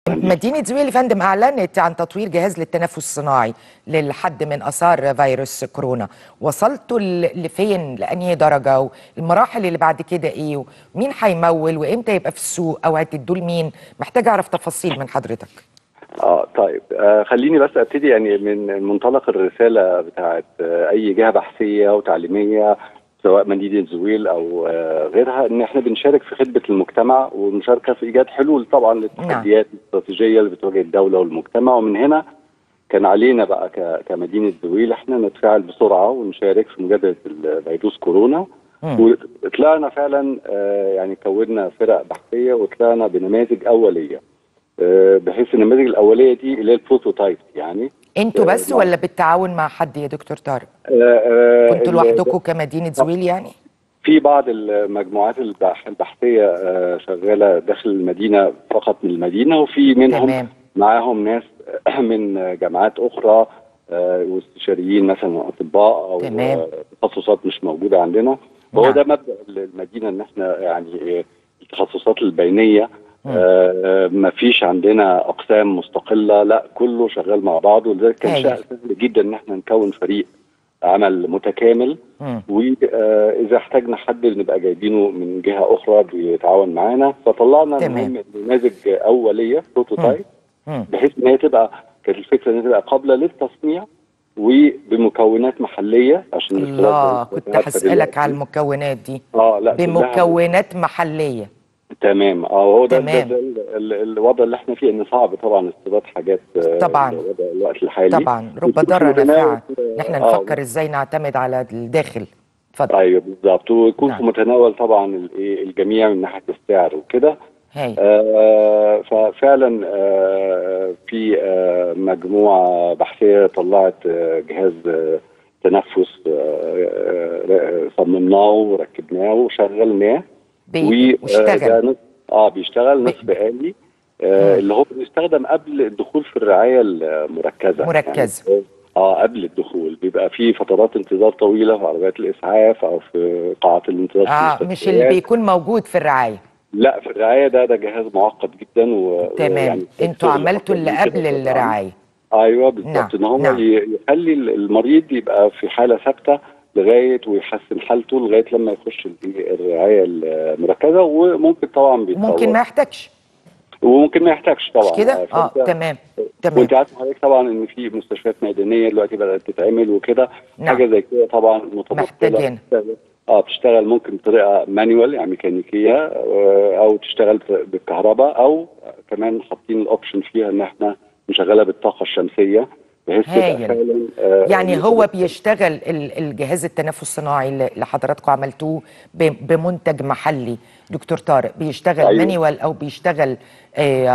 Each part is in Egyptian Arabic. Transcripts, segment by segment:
مدينة زويل يا فندم أعلنت عن تطوير جهاز للتنفس الصناعي للحد من آثار فيروس كورونا وصلتوا ل- لفين لأنهي درجة والمراحل اللي بعد كده إيه ومين هيمول وإمتى يبقى في السوق أو هتدوا لمين محتاجة أعرف تفاصيل من حضرتك اه طيب آه خليني بس ابتدي يعني من منطلق الرساله بتاعت آه اي جهه بحثيه وتعليميه سواء مدينه زويل او آه غيرها ان احنا بنشارك في خدمه المجتمع والمشاركه في ايجاد حلول طبعا للتحديات الاستراتيجيه اللي بتواجه الدوله والمجتمع ومن هنا كان علينا بقى ك- كمدينه زويل احنا نتفاعل بسرعه ونشارك في مجابهه فيروس كورونا مم. وطلعنا فعلا آه، يعني كونا فرق بحثيه وطلعنا بنماذج اوليه آه، بحيث النماذج الاوليه دي اللي هي البروتوتايب يعني أنتوا آه، بس نعم. ولا بالتعاون مع حد يا دكتور طارق آه، آه، كنتوا ال- لوحدكم كمدينة زويل يعني في بعض المجموعات البح- البحثيه آه، شغاله داخل المدينه فقط من المدينه وفي منهم تمام. معاهم ناس من جامعات اخرى آه، واستشاريين مثلا اطباء او تمام. آه، تخصصات مش موجوده عندنا فهو نعم. ده مبدا المدينه ان احنا يعني آه، التخصصات البينيه مم. ما فيش عندنا اقسام مستقله لا كله شغال مع بعض ولذلك كان هايل. شيء سهل جدا ان احنا نكون فريق عمل متكامل مم. واذا احتاجنا حد نبقى جايبينه من جهه اخرى بيتعاون معانا فطلعنا تمام. مهم- نماذج اوليه بروتوتايب مم. بحيث ان هي تبقى كانت الفكره ان هي تبقى قابله للتصنيع وبمكونات محليه عشان الله الاختلاط كنت هسألك على المكونات دي اه لا كلها- بمكونات محلية تمام اه هو ده, ده, تمام. ده ال- ال- الوضع اللي احنا فيه ان صعب طبعا استيراد حاجات آه، طبعاً. الوضع الوقت الحالي طبعا رب ويكون ضارة في نافعة متناول- نحن آه، نفكر ازاي نعتمد على الداخل اتفضل ايوه بالظبط ويكون نعم. في متناول طبعا الايه الجميع من ناحيه السعر وكده هاي آه ففعلا آه في آه مجموعه بحثيه طلعت آه جهاز آه تنفس آه آه صممناه وركبناه وشغلناه بي- و- واشتغل آه، ده نص- اه بيشتغل نصف آلي آه مم. اللي هو بيستخدم قبل الدخول في الرعاية المركزة مركزة. يعني اه قبل الدخول بيبقى في فترات انتظار طويلة في عربيات الإسعاف أو في قاعات الانتظار في اه مش اللي المستشفيات. بيكون موجود في الرعاية لا في الرعاية ده ده جهاز معقد جدا و تمام ويعني انتوا شغل عملتوا أكتر اللي من قبل كده طبعاً. الرعاية ايوه بالظبط نعم، ان هو نعم. ي- يخلي المريض يبقى في حاله ثابته لغايه ويحسن حالته لغايه لما يخش ال- الرعايه المركزه وممكن طبعا بيتطور ممكن ما يحتاجش وممكن ما يحتاجش طبعا مش كده اه فأنت- تمام تمام وانت عارف حضرتك طبعا ان في مستشفيات ميدانيه دلوقتي بدات تتعمل وكده نعم. حاجه زي كده طبعا متبطله محتاجين. اه بتشتغل ممكن بطريقه مانيوال يعني ميكانيكيه آه، او تشتغل بالكهرباء او كمان حاطين الاوبشن فيها ان احنا نشغلها بالطاقه الشمسيه بحيث تبقى هايل. فعلا آه، يعني هو بيشتغل ال- الجهاز التنفس الصناعي اللي اللي حضراتكم عملتوه ب- بمنتج محلي دكتور طارق بيشتغل أيوة. مانيوال او بيشتغل آه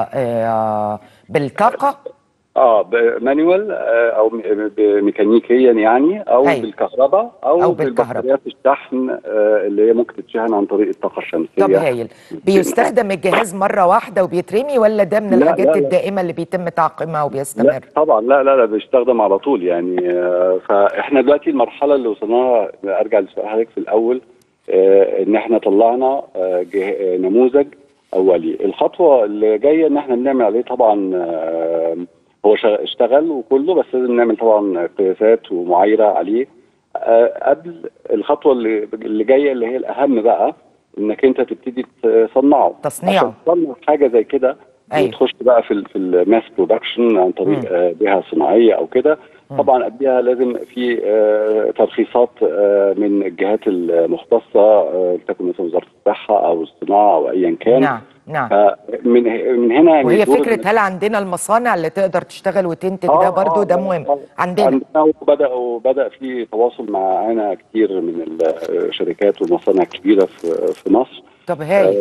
آه بالطاقة اه مانيوال آه او م- ب- ميكانيكيا يعني او أيوة. بالكهرباء او, أو بالكهرباء. بالبطاريات الشحن آه اللي هي ممكن تتشحن عن طريق الطاقه الشمسيه طب هايل بيستخدم الجهاز مرة واحدة وبيترمي ولا ده من لا، الحاجات لا، لا. الدائمة اللي بيتم تعقيمها لا وبيستمر طبعا لا لا لا بيستخدم على طول يعني آه، فاحنا دلوقتي المرحله اللي وصلنا لها ارجع لسؤال حضرتك في الاول آه، ان احنا طلعنا آه، جه- آه، نموذج اولي الخطوه اللي جايه ان احنا بنعمل عليه طبعا آه، هو شغ- اشتغل وكله بس لازم نعمل طبعا قياسات ومعايره عليه آه، قبل الخطوه اللي اللي جايه اللي هي الاهم بقى انك انت تبتدي تصنعه تصنيعه. عشان تصنع حاجه زي كده أيوة. وتخش بقى في ال في الماس برودكشن عن مم. طريق آه، جهه صناعيه او كده مم. طبعا قبلها لازم في آه، ترخيصات آه، من الجهات المختصه آه، تكن مثلا وزاره الصحه او الصناعه او ايا كان نعم نعم فمن من هنا يعني وهي دور فكرة هل عندنا المصانع اللي تقدر تشتغل وتنتج آه، ده برضو آه، ده آه، مهم آه. عندنا عندنا وبداوا بدا في تواصل معانا كتير من الشركات والمصانع الكبيره في في مصر طب هايل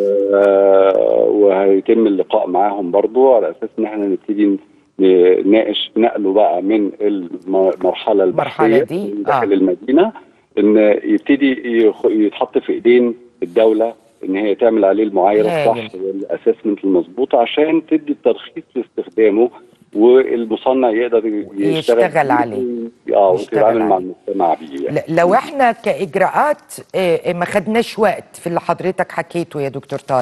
آه، وهيتم اللقاء معاهم برضو على اساس ان احنا نبتدي نناقش نقله بقى من المرحله المرحلة البحثيه دي، من داخل آه. المدينه ان يبتدي يخ- يتحط في ايدين الدوله ان هي تعمل عليه المعايره هايل. الصح والاسسمنت المظبوطه عشان تدي الترخيص لاستخدامه والمصنع يقدر يشتغل يشتغل بيه عليه. اه يشتغل ويتعامل مع عليه. المجتمع بيه يعني. ل- لو احنا كاجراءات آه، آه، ما خدناش وقت في اللي حضرتك حكيته يا دكتور طارق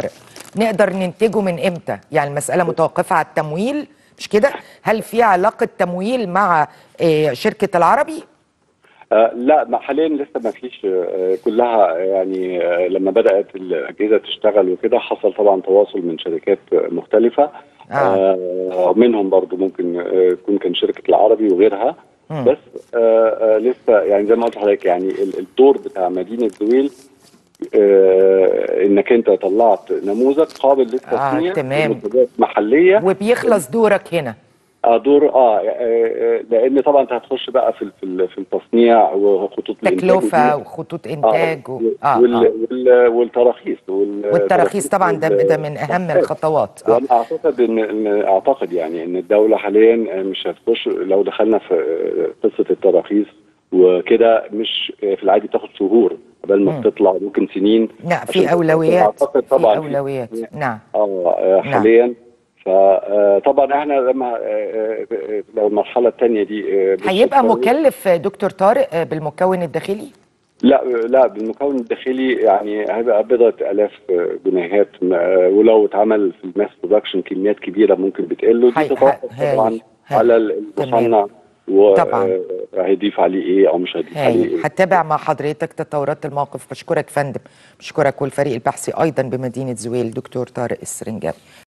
نقدر ننتجه من امتى يعني المساله متوقفه على التمويل مش كده هل في علاقه تمويل مع آه، شركه العربي آه لا ما حاليا لسه ما فيش آه كلها يعني آه لما بدات الاجهزه تشتغل وكده حصل طبعا تواصل من شركات آه، مختلفه آه. آه منهم برضو ممكن آه، يكون كان شركه العربي وغيرها مم. بس آه آه لسه يعني زي ما قلت لحضرتك يعني ال- الدور بتاع مدينه زويل آه انك انت طلعت نموذج قابل للتصنيع تمام. بمنتجات محليه وبيخلص دورك هنا اه دور اه آه، آه، لان طبعا انت هتخش بقى في ال- في ال- في التصنيع وخطوط الإنتاج تكلفه ودي. وخطوط انتاج و... وال آه وال آه. وال والتراخيص وال- والتراخيص طبعا ده وال- ده من اهم الخطوات اه وانا اعتقد ان ان اعتقد يعني ان الدوله حاليا مش هتخش لو دخلنا في قصه التراخيص وكده مش في العادي بتاخد شهور قبل ما مم. بتطلع ممكن سنين لا عشان في اولويات اعتقد في طبعا اولويات نعم اه آه، نعم. حاليا فطبعا احنا لما آه، آه، آه، لو المرحله الثانيه دي آه، هيبقى بالصدفة- مكلف دكتور طارق آه، بالمكون الداخلي لا لا بالمكون الداخلي يعني هيبقى بضعة آلاف جنيهات م- ولو اتعمل في الماس برودكشن كميات كبيرة ممكن بتقل ودي هاي- تتوقف هاي- طبعا هاي. على المصنع طبعاً. وهيضيف عليه ايه او مش هيضيف عليه هاي ايه هتابع مع حضرتك تطورات الموقف بشكرك فندم بشكرك والفريق البحثي ايضا بمدينه زويل دكتور طارق السرنجابي